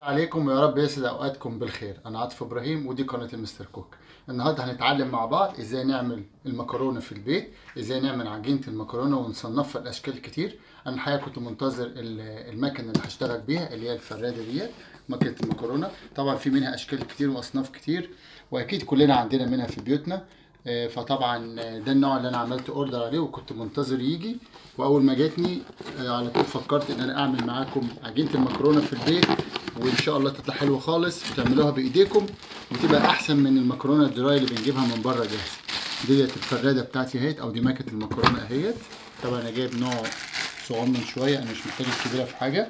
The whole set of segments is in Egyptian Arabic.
عليكم ويا رب يسعد اوقاتكم بالخير انا عاطف ابراهيم ودي قناه المستر كوك النهارده هنتعلم مع بعض ازاي نعمل المكرونه في البيت ازاي نعمل عجينه المكرونه ونصنفها لاشكال كتير انا الحقيقه كنت منتظر ال- المكنه اللي هشتغل بيها اللي هي الفراده ديت مكنه المكرونه طبعا في منها اشكال كتير واصناف كتير واكيد كلنا عندنا منها في بيوتنا آه، فطبعا آه، ده النوع اللي انا عملت اوردر عليه وكنت منتظر يجي واول ما جاتني آه، على طول فكرت ان انا اعمل معاكم عجينه المكرونه في البيت وان شاء الله تطلع حلوه خالص وتعملوها بايديكم وتبقى احسن من المكرونه الدراي اللي بنجيبها من بره جاهزه ديت الفراده بتاعتي اهيت او دي ماكه المكرونه اهيت طبعا انا جايب نوع صغنن شويه انا مش محتاج الكبيره في حاجه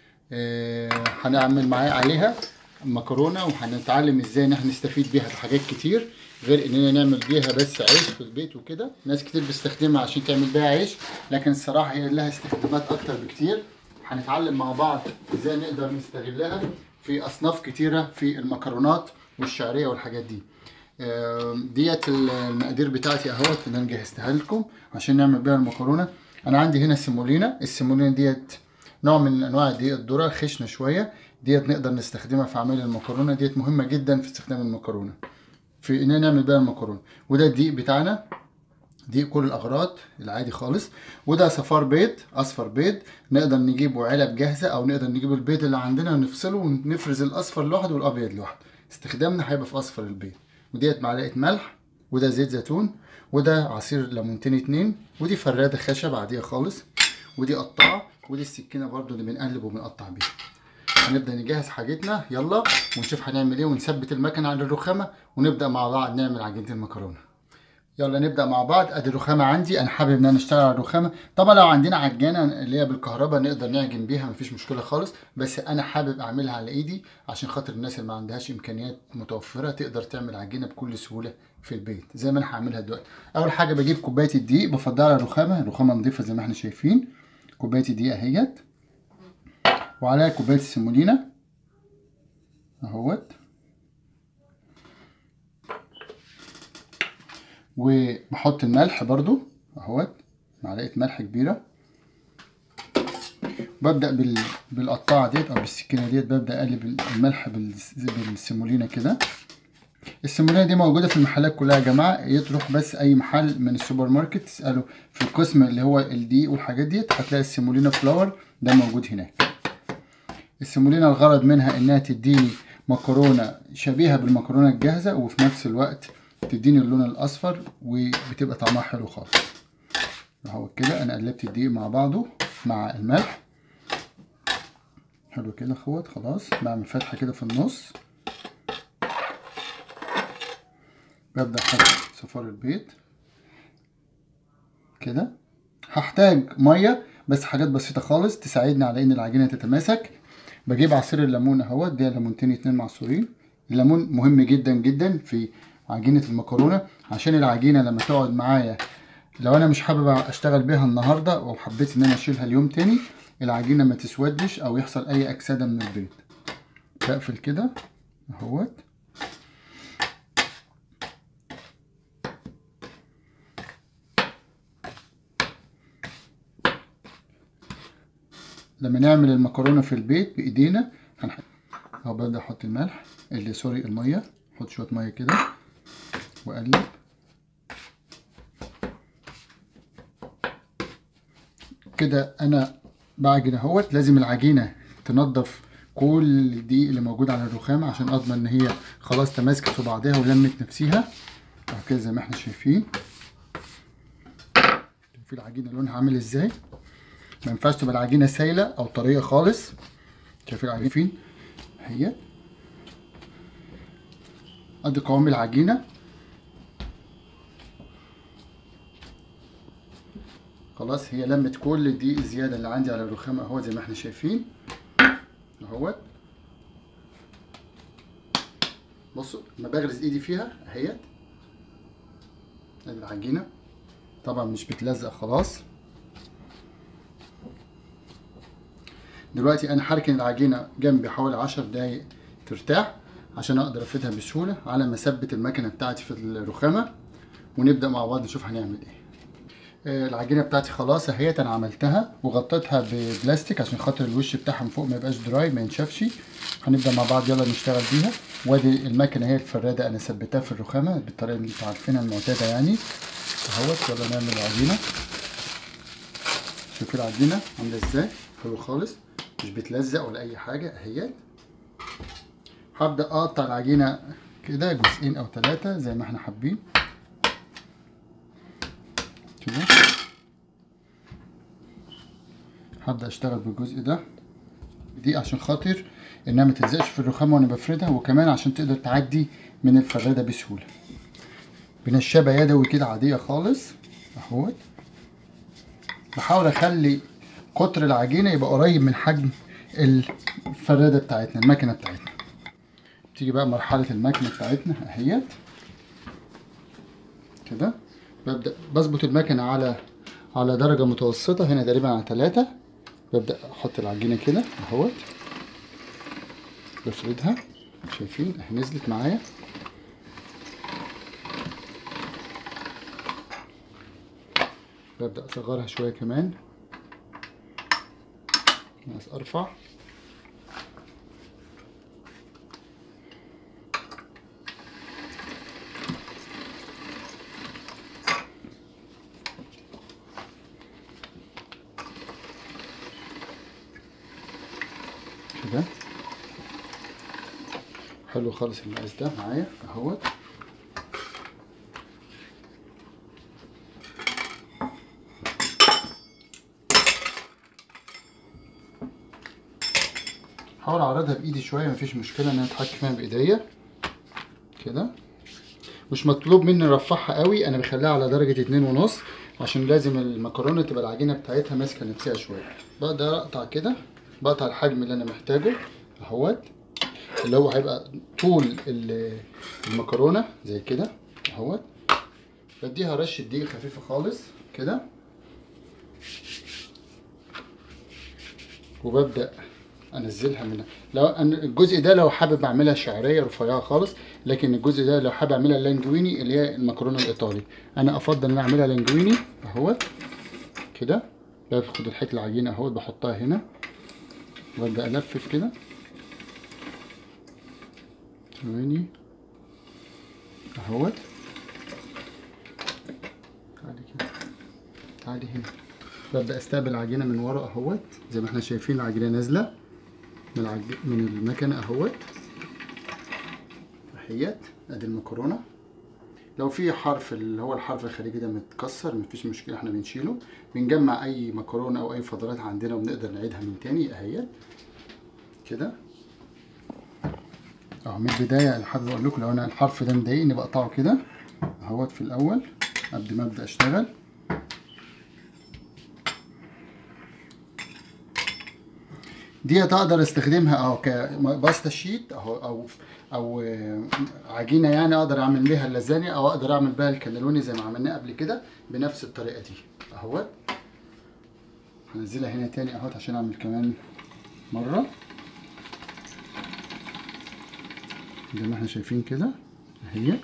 آه، هنعمل معايا عليها مكرونه وهنتعلم ازاي ان احنا نستفيد بيها في حاجات كتير غير اننا نعمل بيها بس عيش في البيت وكده ناس كتير بتستخدمها عشان تعمل بيها عيش لكن الصراحه هي لها استخدامات اكتر بكتير هنتعلم مع بعض ازاي نقدر نستغلها في اصناف كتيره في المكرونات والشعريه والحاجات دي آم، ديت المقادير بتاعتي اهوت اللي انا جهزتها لكم عشان نعمل بيها المكرونه انا عندي هنا السيمولينا السيمولينا ديت نوع من انواع دقيق الذره خشنه شويه ديت نقدر نستخدمها في عمل المكرونه ديت مهمه جدا في استخدام المكرونه في اننا نعمل بيها المكرونه وده الدقيق بتاعنا دقيق كل الاغراض العادي خالص وده صفار بيض اصفر بيض نقدر نجيبه علب جاهزه او نقدر نجيب البيض اللي عندنا ونفصله ونفرز الاصفر لوحده والابيض لوحده استخدامنا هيبقى في اصفر البيض وديت معلقه ملح وده زيت زيتون وده عصير ليمونتين اتنين ودي فراده خشب عاديه خالص ودي قطاعه ودي السكينه برضو اللي بنقلب وبنقطع بيها هنبدا نجهز حاجتنا يلا ونشوف هنعمل ايه ونثبت المكنه على الرخامه ونبدا مع بعض نعمل عجينه المكرونه يلا نبدا مع بعض ادي الرخامه عندي انا حابب ان انا اشتغل على الرخامه طبعا لو عندنا عجانه اللي هي بالكهرباء نقدر نعجن بيها مفيش مشكله خالص بس انا حابب اعملها على ايدي عشان خاطر الناس اللي ما عندهاش امكانيات متوفره تقدر تعمل عجينه بكل سهوله في البيت زي ما انا هعملها دلوقتي اول حاجه بجيب كوبايه الدقيق بفضلها على الرخامه الرخامه نضيفه زي ما احنا شايفين كوبايه الدقيق اهيت وعليها كوبايه السيمولينا اهوت وبحط الملح برضو اهوت معلقه ملح كبيره ببدا بال... بالقطاعه ديت او بالسكينه ديت ببدا اقلب الملح بال... بالسيمولينا كده السيمولينا دي موجوده في المحلات كلها يا جماعه يتروح بس اي محل من السوبر ماركت تساله في القسم اللي هو الدقيق والحاجات ديت هتلاقي السيمولينا فلاور ده موجود هناك السيمولينا الغرض منها انها تديني مكرونه شبيهه بالمكرونه الجاهزه وفي نفس الوقت تديني اللون الاصفر وبتبقى طعمها حلو خالص اهو كده انا قلبت الدقيق مع بعضه مع الملح حلو كده اخوات خلاص بعمل فتحه كده في النص ببدا احط صفار البيض كده هحتاج ميه بس حاجات بسيطه خالص تساعدني على ان العجينه تتماسك بجيب عصير الليمون اهوت ده ليمونتين اتنين معصورين الليمون مهم جدا جدا في عجينه المكرونه عشان العجينه لما تقعد معايا لو انا مش حابب اشتغل بيها النهارده او حبيت ان انا اشيلها اليوم تاني العجينه ما تسودش او يحصل اي اكسده من البيض بقفل كده اهوت لما نعمل المكرونه في البيت بايدينا هنح... اهو ببدا احط الملح اللي سوري الميه احط شويه ميه كده واقلب كده انا بعجن اهوت لازم العجينه تنضف كل الدقيق اللي موجود على الرخام عشان اضمن ان هي خلاص تماسكت في بعضها ولمت نفسها اهو كده زي ما احنا شايفين في العجينه لونها عامل ازاي ما ينفعش تبقى العجينه سايله او طريه خالص شايفين العجينه فين اهي ادي قوام العجينه خلاص هي لمت كل الدقيق الزياده اللي عندي على الرخام اهو زي ما احنا شايفين اهوت بصوا لما بغرز ايدي فيها اهيت ادي العجينه طبعا مش بتلزق خلاص دلوقتي انا هركن العجينه جنبي حوالي عشر دقايق ترتاح عشان اقدر افردها بسهوله على ما اثبت المكنه بتاعتي في الرخامه ونبدا مع بعض نشوف هنعمل ايه آه، العجينه بتاعتي خلاص اهيت انا عملتها وغطيتها ببلاستيك عشان خاطر الوش بتاعها من فوق ما يبقاش دراي ما ينشفش هنبدا مع بعض يلا نشتغل بيها وادي المكنه هي الفراده انا ثبتها في الرخامه بالطريقه اللي انتوا عارفينها المعتاده يعني اهوت يلا نعمل العجينه شوفوا العجينه عامله ازاي حلو خالص مش بتلزق ولا اي حاجه اهيت هبدا اقطع العجينه كده جزئين او ثلاثه زي ما احنا حابين كده هبدا اشتغل بالجزء ده دي عشان خاطر انها ما تلزقش في الرخامه وانا بفردها وكمان عشان تقدر تعدي من الفراده بسهوله بنشابه يدوي كده عاديه خالص اهوت بحاول اخلي قطر العجينه يبقى قريب من حجم الفراده بتاعتنا المكنه بتاعتنا تيجي بقى مرحله المكنه بتاعتنا اهيت كده ببدا بظبط المكنه على على درجه متوسطه هنا تقريبا على ثلاثة ببدا احط العجينه كده اهوت بفردها شايفين اهي نزلت معايا ببدا اصغرها شويه كمان بس ارفع كده حلو خالص المقاس ده معايا اهوت حاول اعرضها بايدي شويه مفيش مشكله ان انا اتحكم فيها بايديا كده مش مطلوب مني ارفعها قوي انا بخليها على درجه اتنين ونص عشان لازم المكرونه تبقى العجينه بتاعتها ماسكه نفسها شويه بقدر اقطع كده بقطع الحجم اللي انا محتاجه اهوت اللي هو هيبقى طول ال- المكرونه زي كده اهوت بديها رشه دقيق خفيفه خالص كده وببدا انزلها من لو أنا الجزء ده لو حابب اعملها شعريه رفيعه خالص لكن الجزء ده لو حابب اعملها لانجويني اللي هي المكرونه الايطالي انا افضل ان أنا اعملها لانجويني اهوت كده باخد الحته العجينه اهوت بحطها هنا وابدا الفف كده ثواني اهوت تعالي كده تعالي هنا ببدا استقبل العجينه من ورا اهوت زي ما احنا شايفين العجينه نازله من العج... من المكنه اهوت اهيت ادي المكرونه لو في حرف اللي هو الحرف الخارجي ده متكسر مفيش مشكله احنا بنشيله بنجمع اي مكرونه او اي فضلات عندنا وبنقدر نعيدها من تاني اهيت كده اهو من البدايه انا حابب اقول لكم لو انا الحرف ده مضايقني بقطعه كده اهوت في الاول قبل ما ابدا اشتغل دي اقدر استخدمها اهو كباستا شيت اهو او او آه، عجينه يعني اقدر اعمل بيها اللازانيا او اقدر اعمل بيها الكانيلوني زي ما عملناه قبل كده بنفس الطريقه دي اهوت هنزلها هنا تاني اهوت عشان اعمل كمان مره زي ما احنا شايفين كده اهيت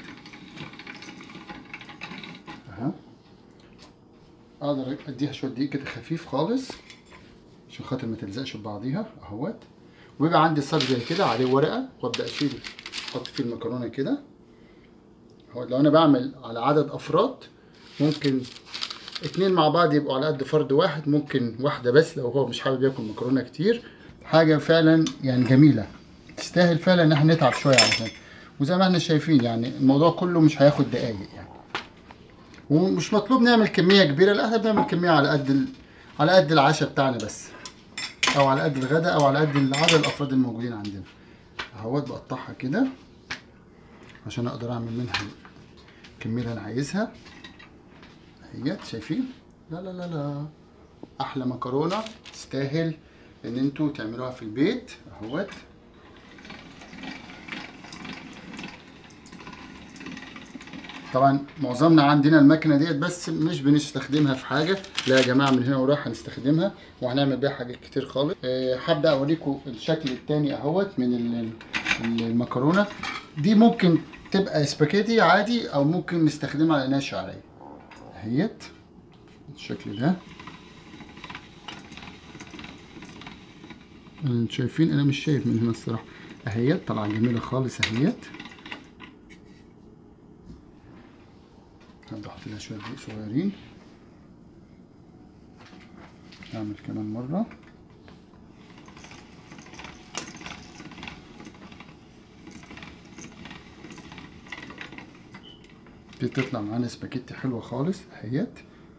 اها اقدر اديها شويه دقيق كده خفيف خالص عشان خاطر ما تلزقش ببعضيها اهوت ويبقى عندي صاج زي كده عليه ورقه وابدا اشيل احط فيه المكرونه كده اهو لو انا بعمل على عدد افراد ممكن اتنين مع بعض يبقوا على قد فرد واحد ممكن واحده بس لو هو مش حابب ياكل مكرونه كتير حاجه فعلا يعني جميله تستاهل فعلا ان احنا نتعب شويه علشان وزي ما احنا شايفين يعني الموضوع كله مش هياخد دقايق يعني ومش مطلوب نعمل كميه كبيره لا احنا بنعمل كميه على قد ال... على قد العشاء بتاعنا بس او على قد الغداء او على قد عدد الافراد الموجودين عندنا اهوت بقطعها كده عشان اقدر اعمل منها الكميه اللي انا عايزها اهيت شايفين لا لا لا لا احلى مكرونه تستاهل ان انتوا تعملوها في البيت اهوت طبعا معظمنا عندنا المكنه ديت بس مش بنستخدمها في حاجه لا يا جماعه من هنا ورايح هنستخدمها وهنعمل بيها حاجات كتير خالص أه هبدا اوريكم الشكل التاني اهوت من ال- ال- المكرونه دي ممكن تبقى سباكيتي عادي او ممكن نستخدمها على انها شعريه اهيت بالشكل ده انتوا شايفين انا مش شايف من هنا الصراحه اهيت طالعه جميله خالص اهيت هبدا احط لها شويه دقيق صغيرين اعمل كمان مره دي تطلع معانا سباكيتي حلوه خالص اهيت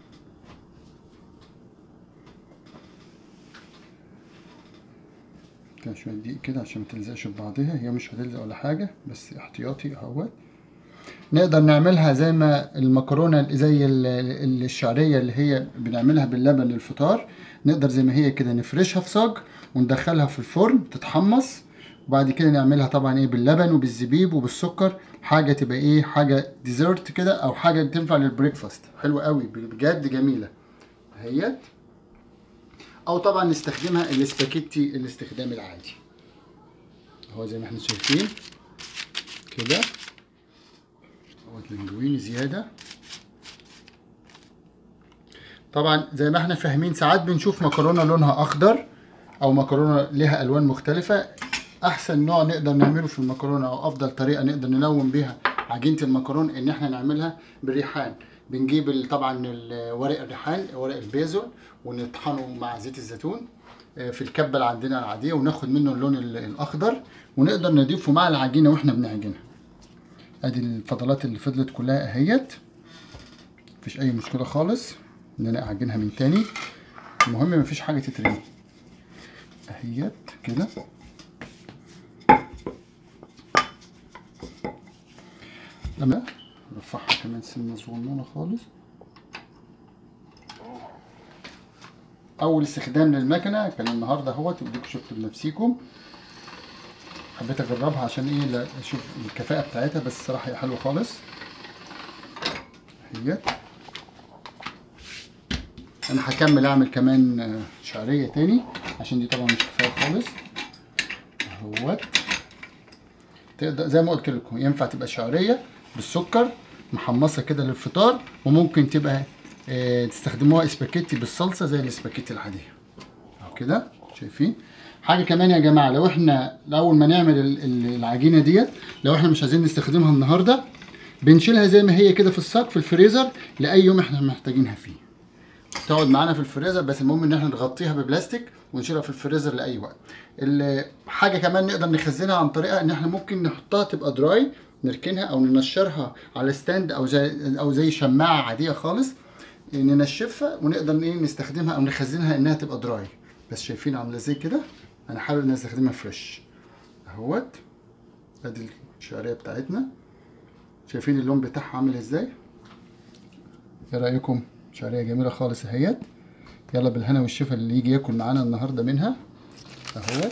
كده شويه دقيق كده عشان متلزقش ببعضها هي مش هتلزق ولا حاجه بس احتياطي اهوت نقدر نعملها زي ما المكرونه زي ال- ال- الشعريه اللي هي بنعملها باللبن للفطار نقدر زي ما هي كده نفرشها في صاج وندخلها في الفرن تتحمص وبعد كده نعملها طبعا ايه باللبن وبالزبيب وبالسكر حاجه تبقى ايه حاجه ديزرت كده او حاجه تنفع للبريكفاست حلوه قوي بجد جميله اهيت او طبعا نستخدمها الاسباجيتي الاستخدام العادي هو زي ما احنا شايفين كده هو لينجويني زياده طبعا زي ما احنا فاهمين ساعات بنشوف مكرونه لونها اخضر او مكرونه لها الوان مختلفه احسن نوع نقدر نعمله في المكرونه او افضل طريقه نقدر نلون بيها عجينه المكرونه ان احنا نعملها بالريحان بنجيب ال- طبعا ال- ورق الريحان ورق البيزل ونطحنه مع زيت الزيتون آه، في الكبه اللي عندنا العاديه وناخد منه اللون ال- الاخضر ونقدر نضيفه مع العجينه واحنا بنعجنها ادي الفضلات اللي فضلت كلها اهيت مفيش اي مشكله خالص ان انا اعجنها من تاني المهم مفيش حاجه تترمي اهيت كده لما نرفعها كمان سنه صغنونه خالص اول استخدام للمكنه كان النهارده اهوت وديكوا شفتوا بنفسيكم حبيت اجربها عشان ايه لا- اشوف الكفاءه بتاعتها بس الصراحه هي حلوه خالص اهيت انا هكمل اعمل كمان آه، شعريه تاني عشان دي طبعا مش كفايه خالص اهوت تقدر زي ما قلت لكم ينفع تبقى شعريه بالسكر محمصه كده للفطار وممكن تبقى آه، تستخدموها اسباجيتي بالصلصه زي الاسباجيتي العاديه اهو كده شايفين حاجه كمان يا جماعه لو احنا اول ما نعمل ال- ال- العجينه ديت لو احنا مش عايزين نستخدمها النهارده بنشيلها زي ما هي كده في الصاج في الفريزر لاي يوم احنا محتاجينها فيه تقعد معانا في الفريزر بس المهم ان احنا نغطيها ببلاستيك ونشيلها في الفريزر لاي وقت ال- حاجه كمان نقدر نخزنها عن طريقه ان احنا ممكن نحطها تبقى دراي نركنها او ننشرها على ستاند او زي او زي شماعه عاديه خالص ننشفها ونقدر ايه نستخدمها او نخزنها انها تبقى دراي بس شايفين عامله زي كده انا حابب ان استخدمها فريش اهوت ادي الشعريه بتاعتنا شايفين اللون بتاعها عامل ازاي ايه رايكم شعريه جميله خالص اهيت يلا بالهنا والشفا اللي يجي ياكل معانا النهارده منها اهوت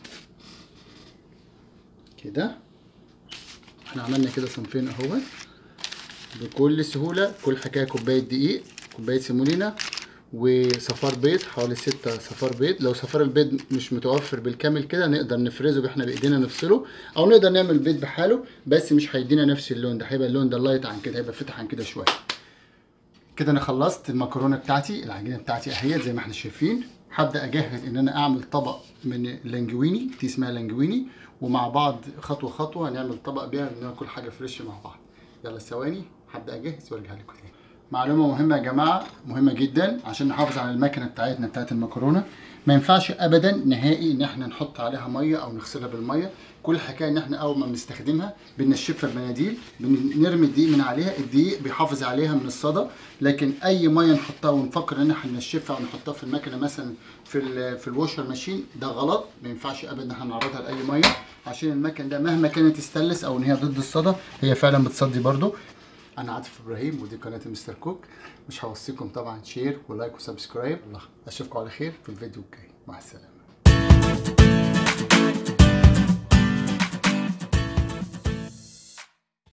كده احنا عملنا كده صنفين اهوت بكل سهوله كل حكايه كوبايه دقيق كوبايه سيمولينا وصفار بيض حوالي ستة صفار بيض لو صفار البيض مش متوفر بالكامل كده نقدر نفرزه احنا بايدينا نفصله او نقدر نعمل بيض بحاله بس مش هيدينا نفس اللون ده هيبقى اللون ده لايت عن كده هيبقى فتح عن كده شويه كده انا خلصت المكرونه بتاعتي العجينه بتاعتي اهيت زي ما احنا شايفين هبدا اجهز ان انا اعمل طبق من اللانجويني دي اسمها لانجويني ومع بعض خطوه خطوه هنعمل طبق بيها ناكل حاجه فريش مع بعض يلا ثواني هبدا اجهز وارجع لكم تاني معلومه مهمه يا جماعه مهمه جدا عشان نحافظ على المكنه بتاعتنا بتاعت المكرونه ما ينفعش ابدا نهائي ان احنا نحط عليها ميه او نغسلها بالميه كل الحكايه ان احنا اول ما بنستخدمها بننشفها بمناديل بنرمي الدقيق من عليها الدقيق بيحافظ عليها من الصدى لكن اي ميه نحطها ونفكر ان احنا ننشفها او نحطها في المكنه مثلا في ال في الواشر ماشين ده غلط ما ينفعش ابدا احنا نعرضها لاي ميه عشان المكن ده مهما كانت استلس او ان هي ضد الصدى هي فعلا بتصدي برضو انا عاطف ابراهيم ودي قناه مستر كوك مش هوصيكم طبعا شير ولايك وسبسكرايب الله اشوفكم على خير في الفيديو الجاي مع السلامه